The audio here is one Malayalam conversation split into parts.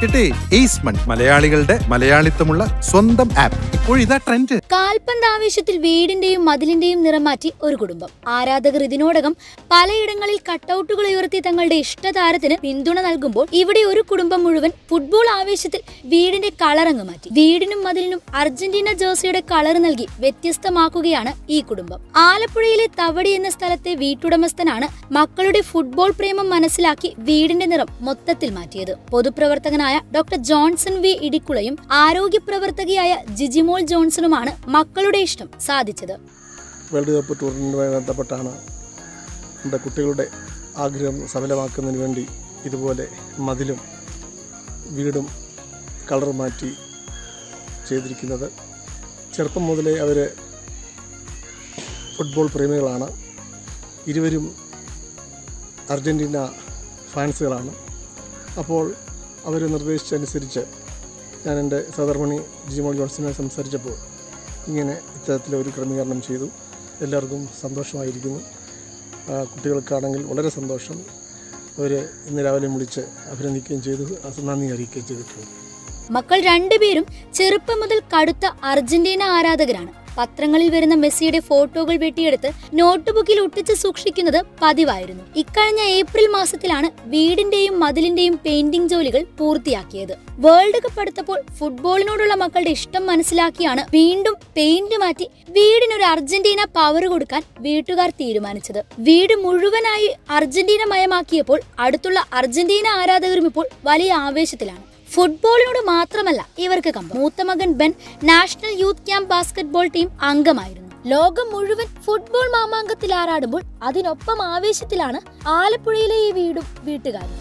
കിട്ടി എയ്സ്മൺ മലയാളികളുടെ മലയാളിത്തമുള്ള സ്വന്തം ആപ്പ് ഇപ്പോഴിതാ ട്രെൻഡ് കാൽപന്ത് ആവേശത്തിൽ വീടിന്റെയും മതിലിന്റെയും നിറം മാറ്റി ഒരു കുടുംബം ആരാധകർ ഇതിനോടകം പലയിടങ്ങളിൽ കട്ടൗട്ടുകൾ ഉയർത്തി തങ്ങളുടെ ഇഷ്ടതാരത്തിന് പിന്തുണ നൽകുമ്പോൾ ഇവിടെ ഒരു കുടുംബം മുഴുവൻ ഫുട്ബോൾ ആവേശത്തിൽ വീടിന്റെ കളറങ്ങ് മാറ്റി വീടിനും മതിലിനും അർജന്റീന ജേഴ്സിയുടെ കളർ നൽകി വ്യത്യസ്തമാക്കുകയാണ് ഈ കുടുംബം ആലപ്പുഴയിലെ തവടി എന്ന സ്ഥലത്തെ വീട്ടുടമസ്ഥനാണ് മക്കളുടെ ഫുട്ബോൾ പ്രേമം മനസ്സിലാക്കി വീടിന്റെ നിറം മൊത്തത്തിൽ മാറ്റിയത് പൊതുപ്രവർത്തകനായ ഡോക്ടർ ജോൺസൺ വി ഇടിക്കുളയും ആരോഗ്യ പ്രവർത്തകയായ ജിജിമോൾ ജോൺസണുമാണ് മക്കളുടെ ഇഷ്ടം സാധിച്ചത് വേൾഡ് കപ്പ് ടൂർണമെൻറ്റുമായി ബന്ധപ്പെട്ടാണ് നമ്മുടെ കുട്ടികളുടെ ആഗ്രഹം സഫലമാക്കുന്നതിന് വേണ്ടി ഇതുപോലെ മതിലും വീടും കളർ മാറ്റി ചെയ്തിരിക്കുന്നത് ചെറുപ്പം മുതലേ അവർ ഫുട്ബോൾ പ്രേമികളാണ് ഇരുവരും അർജൻറ്റീന ഫാൻസുകളാണ് അപ്പോൾ അവർ നിർദ്ദേശിച്ചനുസരിച്ച് ഞാൻ എൻ്റെ സഹധർമ്മിണി ജിമോൾ ജോൺസണുമായി സംസാരിച്ചപ്പോൾ ഇങ്ങനെ ഇത്തരത്തിലെ ഒരു ക്രമീകരണം ചെയ്തു എല്ലാവർക്കും സന്തോഷമായിരിക്കുന്നു ആ, കുട്ടികൾക്കാണെങ്കിൽ വളരെ സന്തോഷം അവർ ഇന്ന് രാവിലെ വിളിച്ച് അഭിനന്ദിക്കുകയും ചെയ്തു അത് നന്ദി അറിയിക്കുകയും ചെയ്തിട്ടുണ്ട് മക്കൾ രണ്ടുപേരും ചെറുപ്പം മുതൽ കടുത്ത അർജന്റീന ആരാധകരാണ് പത്രങ്ങളിൽ വരുന്ന മെസ്സിയുടെ ഫോട്ടോകൾ വെട്ടിയെടുത്ത് നോട്ട്ബുക്കിൽ ഒട്ടിച്ച് സൂക്ഷിക്കുന്നത് പതിവായിരുന്നു ഇക്കഴിഞ്ഞ ഏപ്രിൽ മാസത്തിലാണ് വീടിന്റെയും മതിലിന്റെയും പെയിന്റിംഗ് ജോലികൾ പൂർത്തിയാക്കിയത് വേൾഡ് കപ്പ് അടുത്തപ്പോൾ ഫുട്ബോളിനോടുള്ള മക്കളുടെ ഇഷ്ടം മനസ്സിലാക്കിയാണ് വീണ്ടും പെയിന്റ് മാറ്റി വീടിനൊരു അർജന്റീന പവർ കൊടുക്കാൻ വീട്ടുകാർ തീരുമാനിച്ചത് വീട് മുഴുവനായി അർജന്റീന മയമാക്കിയപ്പോൾ അടുത്തുള്ള അർജന്റീന ആരാധകരും ഇപ്പോൾ വലിയ ആവേശത്തിലാണ് ഫുട്ബോളിനോട് മാത്രമല്ല ഇവർക്ക് കമ്പം മൂത്ത മകൻ Ben national youth camp basketball team അംഗമായിരുന്നു ലോകം മുഴുവൻ ഫുട്ബോൾ മാമാങ്കത്തിൽ ആറാടുമ്പോൾ അതിനൊപ്പം ആവേശത്തിലാണ് ആലപ്പുഴയിലെ ഈ വീടും വീട്ടുകാരും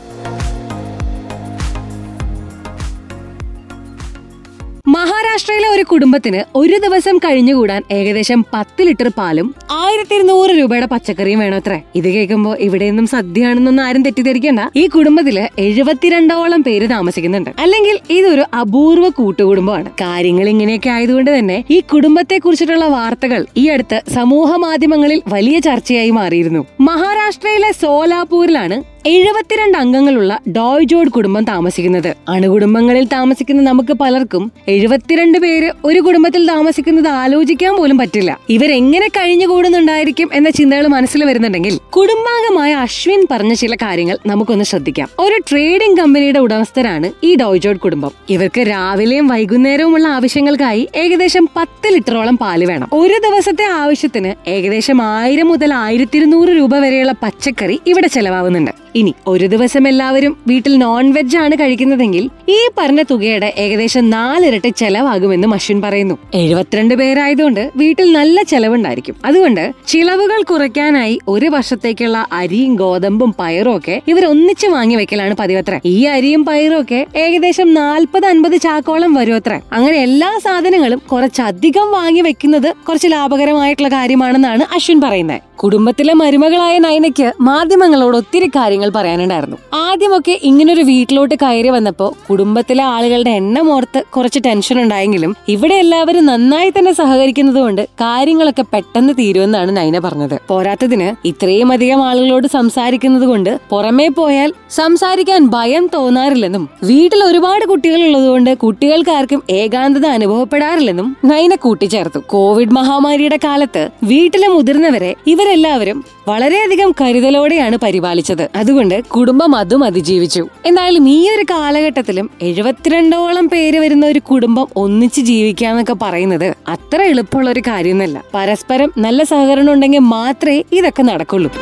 മഹാരാഷ്ട്രയിലെ ഒരു കുടുംബത്തിന് ഒരു ദിവസം കഴിഞ്ഞുകൂടാൻ ഏകദേശം പത്ത് ലിറ്റർ പാലും ആയിരത്തി ഇരുന്നൂറ് രൂപയുടെ പച്ചക്കറിയും വേണത്രേ ഇത് കേൾക്കുമ്പോ ഇവിടെയൊന്നും സദ്യയാണെന്നൊന്നും ആരും തെറ്റിദ്ധരിക്കണ്ട ഈ കുടുംബത്തില് എഴുപത്തിരണ്ടോളം പേര് താമസിക്കുന്നുണ്ട് അല്ലെങ്കിൽ ഇതൊരു അപൂർവ കൂട്ടുകുടുംബമാണ് കാര്യങ്ങൾ ഇങ്ങനെയൊക്കെ ആയതുകൊണ്ട് തന്നെ ഈ കുടുംബത്തെ കുറിച്ചിട്ടുള്ള വാർത്തകൾ ഈ അടുത്ത് സമൂഹ മാധ്യമങ്ങളിൽ വലിയ ചർച്ചയായി മാറിയിരുന്നു മഹാരാഷ്ട്രയിലെ സോലാപൂരിലാണ് എഴുപത്തിരണ്ട് അംഗങ്ങളുള്ള ഡോയ്ജോഡ് കുടുംബം താമസിക്കുന്നത് അണുകുടുംബങ്ങളിൽ താമസിക്കുന്ന നമുക്ക് പലർക്കും എഴുപത്തിരണ്ട് പേര് ഒരു കുടുംബത്തിൽ താമസിക്കുന്നത് ആലോചിക്കാൻ പോലും പറ്റില്ല ഇവരെങ്ങനെ കഴിഞ്ഞുകൂടുന്നുണ്ടായിരിക്കും എന്ന ചിന്തകൾ മനസ്സിൽ വരുന്നുണ്ടെങ്കിൽ കുടുംബാംഗമായ അശ്വിൻ പറഞ്ഞ ചില കാര്യങ്ങൾ നമുക്കൊന്ന് ശ്രദ്ധിക്കാം ഒരു ട്രേഡിംഗ് കമ്പനിയുടെ ഉടമസ്ഥരാണ് ഈ ഡോയ്ജോഡ് കുടുംബം ഇവർക്ക് രാവിലെയും വൈകുന്നേരവുമുള്ള ആവശ്യങ്ങൾക്കായി ഏകദേശം പത്ത് ലിറ്ററോളം പാല് വേണം ഒരു ദിവസത്തെ ആവശ്യത്തിന് ഏകദേശം ആയിരം മുതൽ ആയിരത്തി ഇരുന്നൂറ് രൂപ വരെയുള്ള പച്ചക്കറി ഇവിടെ ചെലവാകുന്നുണ്ട് ഇനി ഒരു ദിവസം എല്ലാവരും വീട്ടിൽ നോൺ വെജ് ആണ് കഴിക്കുന്നതെങ്കിൽ ഈ പറഞ്ഞ തുകയുടെ ഏകദേശം നാലിരട്ടി ചെലവാകുമെന്ന് അശ്വിൻ പറയുന്നു എഴുപത്തിരണ്ട് പേരായതുകൊണ്ട് വീട്ടിൽ നല്ല ചെലവുണ്ടായിരിക്കും അതുകൊണ്ട് ചിലവുകൾ കുറയ്ക്കാനായി ഒരു വർഷത്തേക്കുള്ള അരിയും ഗോതമ്പും പയറും ഒക്കെ ഇവർ ഒന്നിച്ച് വാങ്ങി വെക്കലാണ് പതിവത്ര ഈ അരിയും പയറും ഒക്കെ ഏകദേശം നാൽപ്പത് അൻപത് ചാക്കോളം വരും അത്ര അങ്ങനെ എല്ലാ സാധനങ്ങളും കുറച്ചധികം വാങ്ങി വെക്കുന്നത് കുറച്ച് ലാഭകരമായിട്ടുള്ള കാര്യമാണെന്നാണ് അശ്വിൻ പറയുന്നത് കുടുംബത്തിലെ മരുമകളായ നയനയ്ക്ക് മാധ്യമങ്ങളോട് ഒത്തിരി കാര്യങ്ങൾ പറയാനുണ്ടായിരുന്നു ആദ്യമൊക്കെ ഇങ്ങനൊരു വീട്ടിലോട്ട് കയറി വന്നപ്പോ കുടുംബത്തിലെ ആളുകളുടെ എണ്ണം ഓർത്ത് കുറച്ച് ടെൻഷൻ ഉണ്ടായെങ്കിലും ഇവിടെ എല്ലാവരും നന്നായി തന്നെ സഹകരിക്കുന്നത് കൊണ്ട് കാര്യങ്ങളൊക്കെ പെട്ടെന്ന് തീരുമെന്നാണ് നൈന പറഞ്ഞത് പോരാത്തതിന് ഇത്രയും അധികം ആളുകളോട് സംസാരിക്കുന്നത് കൊണ്ട് പുറമേ പോയാൽ സംസാരിക്കാൻ ഭയം തോന്നാറില്ലെന്നും വീട്ടിൽ ഒരുപാട് കുട്ടികൾ ഉള്ളതുകൊണ്ട് കുട്ടികൾക്കാർക്കും ഏകാന്തത അനുഭവപ്പെടാറില്ലെന്നും നൈന കൂട്ടിച്ചേർത്തു കോവിഡ് മഹാമാരിയുടെ കാലത്ത് വീട്ടിലെ മുതിർന്നവരെ ഇവരെല്ലാവരും വളരെയധികം കരുതലോടെയാണ് പരിപാലിച്ചത് അതുകൊണ്ട് കുടുംബം അതും അതിജീവിച്ചു എന്തായാലും ഈ ഒരു കാലഘട്ടത്തിലും എഴുപത്തിരണ്ടോളം പേര് വരുന്ന ഒരു കുടുംബം ഒന്നിച്ച് ജീവിക്കാന്നൊക്കെ പറയുന്നത് അത്ര എളുപ്പമുള്ള ഒരു കാര്യമൊന്നല്ല പരസ്പരം നല്ല സഹകരണം ഉണ്ടെങ്കിൽ മാത്രമേ ഇതൊക്കെ നടക്കുള്ളൂ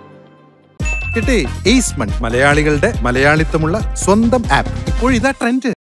കിട്ടി എയ്സ്മൺ മലയാളികളുടെ മലയാളിത്തമുള്ള സ്വന്തം ആപ്പ് ഇപ്പോഴിതാ ട്രെൻഡ്